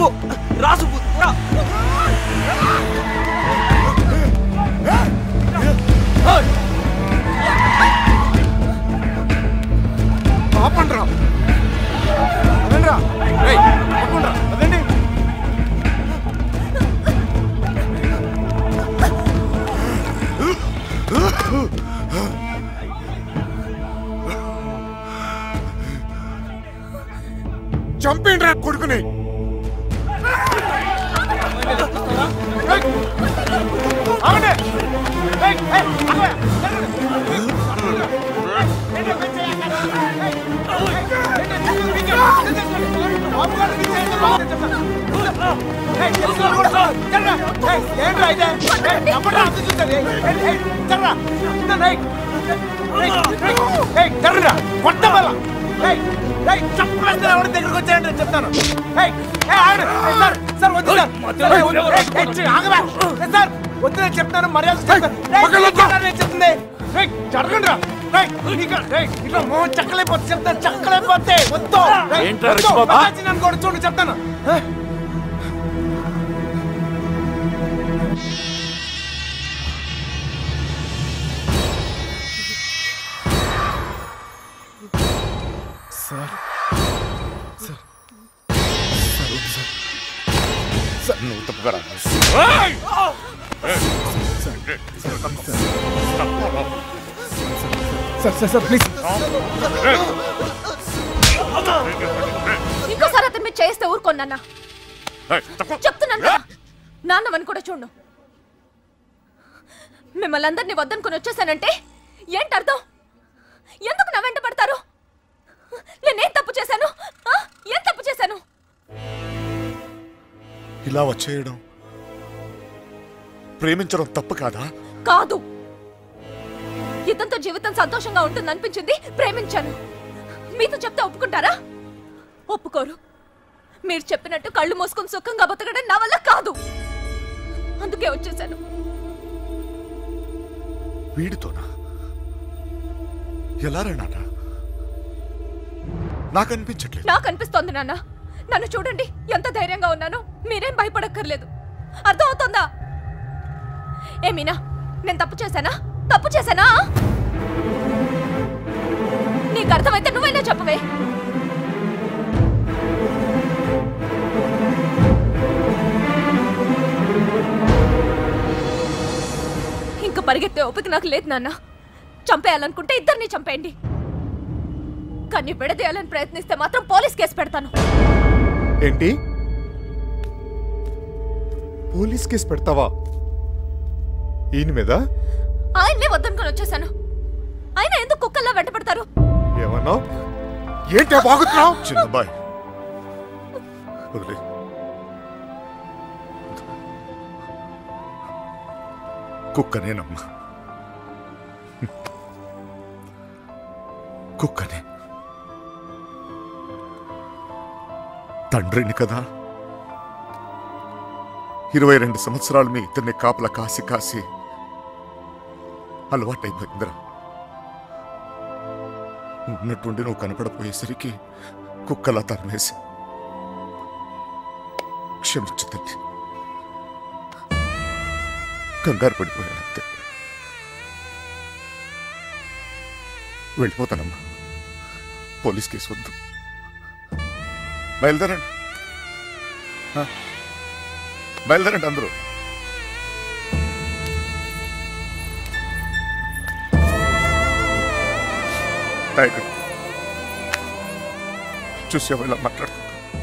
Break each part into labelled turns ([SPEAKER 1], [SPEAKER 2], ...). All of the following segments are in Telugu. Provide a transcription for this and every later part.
[SPEAKER 1] అమ్మో రాసు రా.
[SPEAKER 2] ఆపండి రా అదండి రా ఏయ్, ఆపండి రా అదండి చంపేండి రా కొడుకుని ఆగండి ఏయ్, ఏయ్, ఆగండి. దగ్గరకు వచ్చాయండి చెప్తాను ఏయ్, ఏయ్, ఆగండి. ఏయ్, సార్, సార్, వద్దు సార్. ఏయ్, వద్దు. ఏయ్, ఏయ్, ఛీ, ఆగవా. ఏయ్, సార్, వద్దు నేను చెప్తాను మర్యాద చెప్తాను. ఏయ్, ఏంటన్నా నేను చెప్తుంది ఏయ్, జరగండి రా. ఏయ్, నీకు- ఏయ్, ఇట్లా మొహం చెక్కలైపోతే చెప్తాను చెక్కలైపోతే వద్దు ఏయ్,
[SPEAKER 1] ఏంట్రా
[SPEAKER 2] వద్దు.
[SPEAKER 1] రిషి బాబు?
[SPEAKER 2] బాబాజీ నన్ను కూడా చూడు చెప్తాను ఏయ్.
[SPEAKER 3] సార్ సార్ సార్ వద్దు సార్ సార్ నువ్వు తప్పుగా రా సార్ సార్ సార్ ప్లీజ్
[SPEAKER 4] ఇంకోసారి అతను మీరు చేస్తే ఊరుకోనన్నా చెప్తున్నాను కదా నాన్నవని కూడా చూడు మిమ్మల్ని అందరినీ వద్దనుకుని వచ్చేసానంటే ఏంటి అర్థం ఎందుకు నా వెంట పడతారు నేనేం తప్పు చేశాను ఆ? ఏం తప్పు చేశాను
[SPEAKER 3] ఇలా వచ్చేయడం ప్రేమించడం తప్పు కాదా
[SPEAKER 4] కాదు ఇతనితో జీవితం సంతోషంగా ఉంటుంది అనిపించింది ప్రేమించాను మీతో చెప్తే ఒప్పుకుంటారా ఒప్పుకోరు మీరు చెప్పినట్టు కళ్ళు మూసుకొని సుఖంగా బతకడం నా వల్ల కాదు అందుకే వచ్చేసాను
[SPEAKER 3] వీడితోనా ఎలా రా నాన్న నాకు అనిపించట్లేదు
[SPEAKER 4] నాకు అనిపిస్తోంది నాన్న నన్ను చూడండి ఎంత ధైర్యంగా ఉన్నానో మీరేం భయపడక్కర్లేదు అర్థమవుతోందా ఏ మీనా నేను తప్పు చేశానా తప్పు చేశానా నీకు అర్థమైతే నువ్వైనా చెప్పవే ఇంక పరిగెత్తే ఓపిక నాకు లేదు నాన్న చంపేయాలనుకుంటే ఇద్దరిని చంపేయండి కానీ విడదీయాలని ప్రయత్నిస్తే మాత్రం పోలీస్ కేసు పెడతాను
[SPEAKER 3] ఏంటి పోలీస్ కేసు పెడతావా ఈయన మీద
[SPEAKER 4] ఆయన్నే వద్దనుకొని వచ్చేసాను ఆయన ఎందుకు కుక్కల్లా వెంటపడతారు
[SPEAKER 3] ఏమన్నావు ఏంటి బాగుతున్నావు చిన్నబాయ్ వదిలే కుక్కనేనమ్మా కుక్కనే తండ్రిని కదా ఇరవై రెండు సంవత్సరాలు మీ ఇద్దరిని కాపలా కాసి కాసి అలవాటైపోయిందిరా ఉన్నట్టుండి నువ్వు కనపడపోయేసరికి కుక్కలా తరిమేసి క్షమించు తల్లి కంగారు పడిపోయాను అంతే వెళ్ళిపోతానమ్మా పోలీస్ కేసు వద్దు బయలుదేరండి ఆ, బయలుదేరండి అందరూ నాయకుడు చూసావు ఇలా మాట్లాడుతున్నా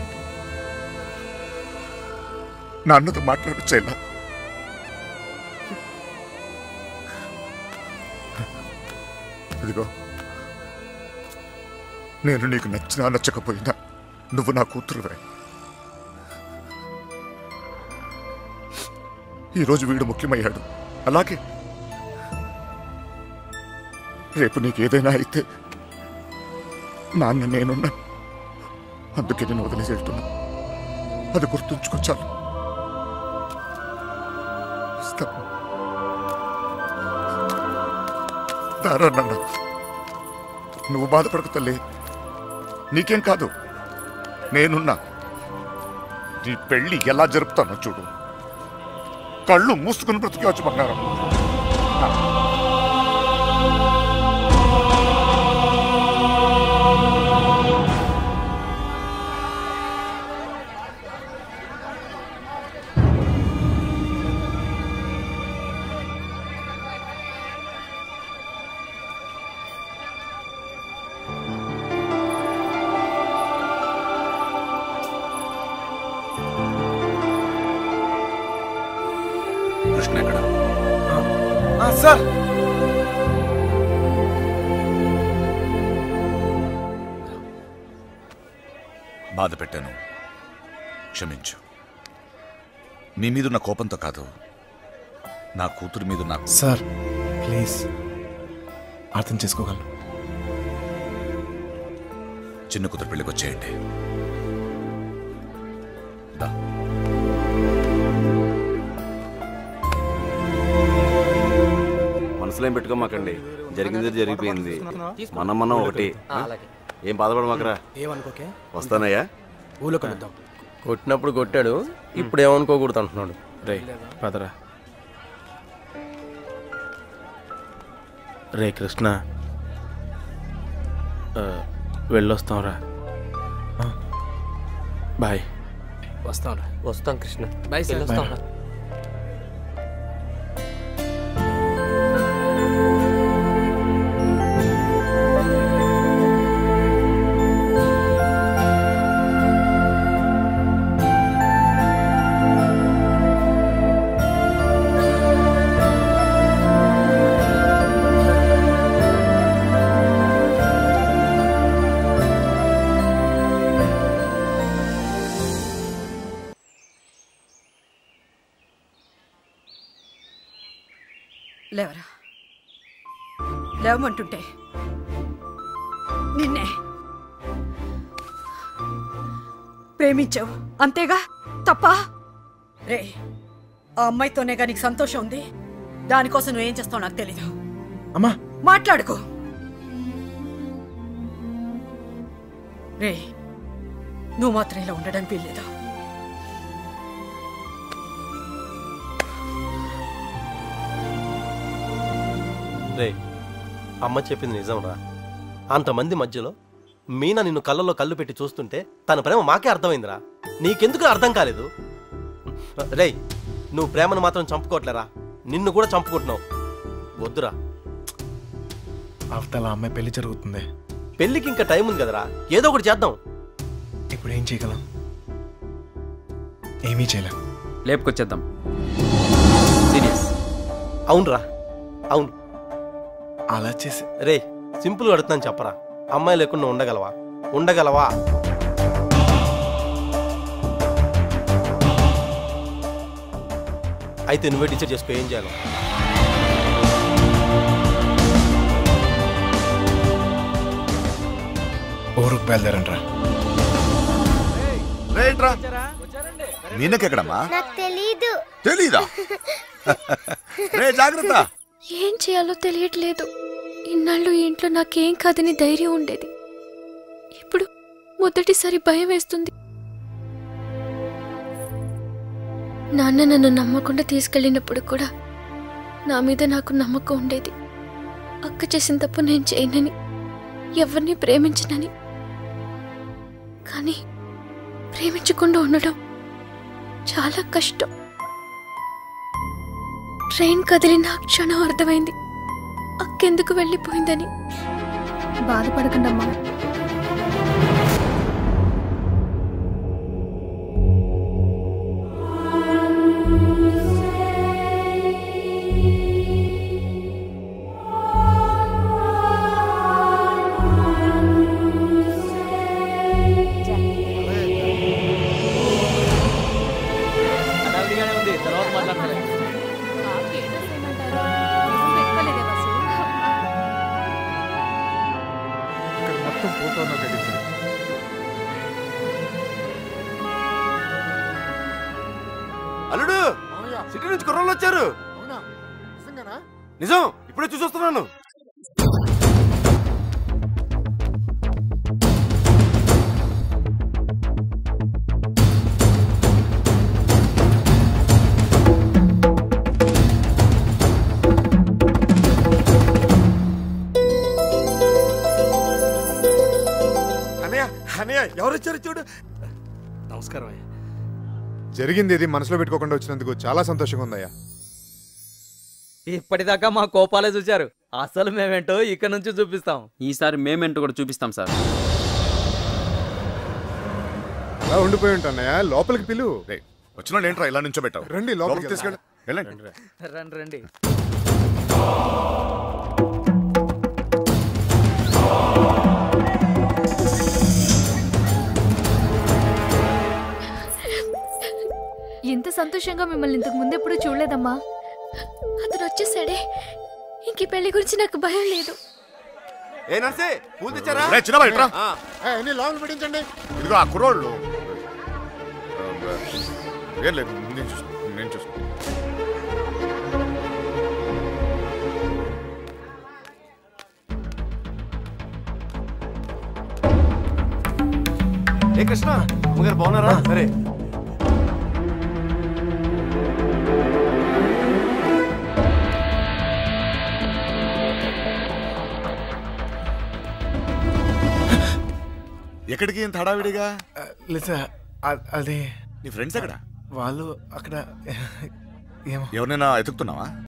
[SPEAKER 3] నాన్నతో మాట్లాడచ్చు ఇలా ఇదిగో నేను నీకు నచ్చినా నచ్చకపోయినా నువ్వు నా కూతురువే ఈరోజు వీడు ముఖ్యమయ్యాడు అలాగే రేపు నీకు ఏదైనా అయితే నాన్న నేనున్నా అందుకే నేను వదిలేసి వెళ్తున్నా అది గుర్తుంచుకో చాలు వస్తాను దారా నాన్న నువ్వు బాధపడకు తల్లి నీకేం కాదు నేనున్నా నీ పెళ్లి ఎలా జరుపుతానో చూడు కళ్ళు మూసుకుని బ్రతికేవచ్చు బంగారం
[SPEAKER 1] కృష్ణ ఎక్కడ
[SPEAKER 2] సార్
[SPEAKER 1] బాధ పెట్టాను క్షమించు నీ మీదున్న కోపంతో కాదు నా కూతురు మీద నాకు
[SPEAKER 5] సార్ ప్లీజ్ అర్థం చేసుకోగలను
[SPEAKER 1] చిన్న కూతురు పెళ్ళికి వచ్చేయండి దా.
[SPEAKER 6] మనసులో ఏం పెట్టుకోమాకండి జరిగింది జరిగిపోయింది మనం మనం ఒకటి ఏం బాధపడమాకరా
[SPEAKER 2] ఏమనుకోకే
[SPEAKER 6] వస్తానయ్యా
[SPEAKER 2] ఊళ్ళో కలుద్దాం
[SPEAKER 7] కొట్టినప్పుడు కొట్టాడు ఇప్పుడు ఏమనుకోకూడదు అంటున్నాడు రే పదరా రే కృష్ణ ఆ, వెళ్ళొస్తాంరా ఆ, బాయ్
[SPEAKER 2] వస్తాం రా
[SPEAKER 8] వస్తాం కృష్ణ
[SPEAKER 2] బాయ్ సార్
[SPEAKER 8] వెళ్ళొస్తాం రా.
[SPEAKER 9] లేవరా లేవమంటుంటే నిన్నే ప్రేమించావు అంతేగా తప్ప రే ఆ అమ్మాయితోనే కానీ నీకు సంతోషం ఉంది దానికోసం నువ్వేం చేస్తావు నాకు తెలీదు
[SPEAKER 5] అమ్మా
[SPEAKER 9] మాట్లాడుకో రే నువ్వు మాత్రం ఇలా ఉండడానికి వీల్లేదు
[SPEAKER 7] రే అమ్మ చెప్పింది నిజంరా అంతమంది మధ్యలో మీనా నిన్ను కళ్ళలో కళ్ళు పెట్టి చూస్తుంటే తన ప్రేమ మాకే అర్థమైందిరా నీకెందుకు అర్థం కాలేదు రేయ్ నువ్వు ప్రేమను మాత్రం చంపుకోవట్లేరా నిన్ను కూడా చంపుకుంటున్నావు వద్దురా
[SPEAKER 5] అవతల అమ్మాయి పెళ్లి జరుగుతుంది
[SPEAKER 7] పెళ్ళికి ఇంకా టైం ఉంది కదరా ఏదో ఒకటి చేద్దాం
[SPEAKER 5] ఇప్పుడు ఏం చేయగలం ఏమీ చేయలేం
[SPEAKER 8] లేపుకొచ్చేద్దాం సీరియస్
[SPEAKER 7] అవునరా అవును
[SPEAKER 5] అలా చేసి
[SPEAKER 7] రే సింపుల్ అడుగుతున్నాను చెప్పరా అమ్మాయి లేకుండా ఉండగలవా ఉండగలవా అయితే నువ్వే డిసైడ్ చేసుకో ఏం చేయాలో
[SPEAKER 5] ఊరుకు బయలుదేరండి రా
[SPEAKER 1] రేట్రా మీనకెక్కడమ్మా
[SPEAKER 10] నాకు తెలీదు
[SPEAKER 1] తెలీదా రే జాగ్రత్త
[SPEAKER 10] ఏం చేయాలో తెలియట్లేదు ఇన్నాళ్ళు ఈ ఇంట్లో నాకేం కాదని ధైర్యం ఉండేది ఇప్పుడు మొదటిసారి భయం వేస్తుంది నాన్న నన్ను నమ్మకుండా తీసుకెళ్ళినప్పుడు కూడా నా మీద నాకు నమ్మకం ఉండేది అక్క చేసిన తప్పు నేను చేయనని ఎవరిని ప్రేమించనని కానీ ప్రేమించకుండా ఉండడం చాలా కష్టం ట్రైన్ కదిలిన ఆ క్షణం అర్థమైంది అక్కెందుకు వెళ్ళిపోయిందని బాధపడకండమ్మా
[SPEAKER 3] ఇక్కడ మొత్తం ఫోటోను కట్టించాను
[SPEAKER 6] అల్లుడు సిటీ నుంచి కుర్రోళ్ళు వచ్చారు నిజం ఇప్పుడే చూసొస్తున్నాను
[SPEAKER 5] అయ్యా ఎవరు వచ్చారు చూడు నమస్కారం అయ్యా
[SPEAKER 11] జరిగింది ఇది మనసులో పెట్టుకోకుండా వచ్చినందుకు చాలా సంతోషంగా ఉందయ్యా
[SPEAKER 12] ఇప్పటిదాకా మా కోపాలే చూచారు అసలు మేమేంటో ఇక్కడ నుంచి చూపిస్తాం
[SPEAKER 8] ఈసారి మేమేంటో కూడా చూపిస్తాం సార్
[SPEAKER 11] అలా ఉండిపోయి ఉంటానయ్యా లోపలికి పిలువు
[SPEAKER 1] వచ్చిన వాళ్ళు ఏంట్రా ఇలా నుంచో పెట్టావు
[SPEAKER 11] రండి లోపలికి
[SPEAKER 1] లోపలికి తీసుకెళ్ళి వెళ్ళండి
[SPEAKER 12] రండి రండి
[SPEAKER 10] ఎంత సంతోషంగా మిమ్మల్ని ఇంతకు ముందు ఎప్పుడు చూడలేదమ్మా అతను వచ్చేసాడే ఇంక ఈ పెళ్లి గురించి నాకు భయం లేదు
[SPEAKER 6] ఏ నర్సే పూలు తెచ్చారా
[SPEAKER 1] రే, చిన్నబాయ్, ఇట్రా.
[SPEAKER 6] ఆ.
[SPEAKER 11] అన్ని లోపల పెట్టించండి
[SPEAKER 1] ఇదిగో ఆ కుర్రోళ్ళు ఏం లేదు నేను చూసుకో నేను చూసుకో
[SPEAKER 6] ఏ కృష్ణ అమ్మగారు బాగున్నారా సరే
[SPEAKER 1] ఎక్కడికి ఇంత హడావిడిగా
[SPEAKER 5] లేదా అదే
[SPEAKER 1] నీ ఫ్రెండ్స్ ఎక్కడ
[SPEAKER 5] వాళ్ళు అక్కడ ఏమో
[SPEAKER 1] ఎవరినైనా ఎతుకుతున్నావా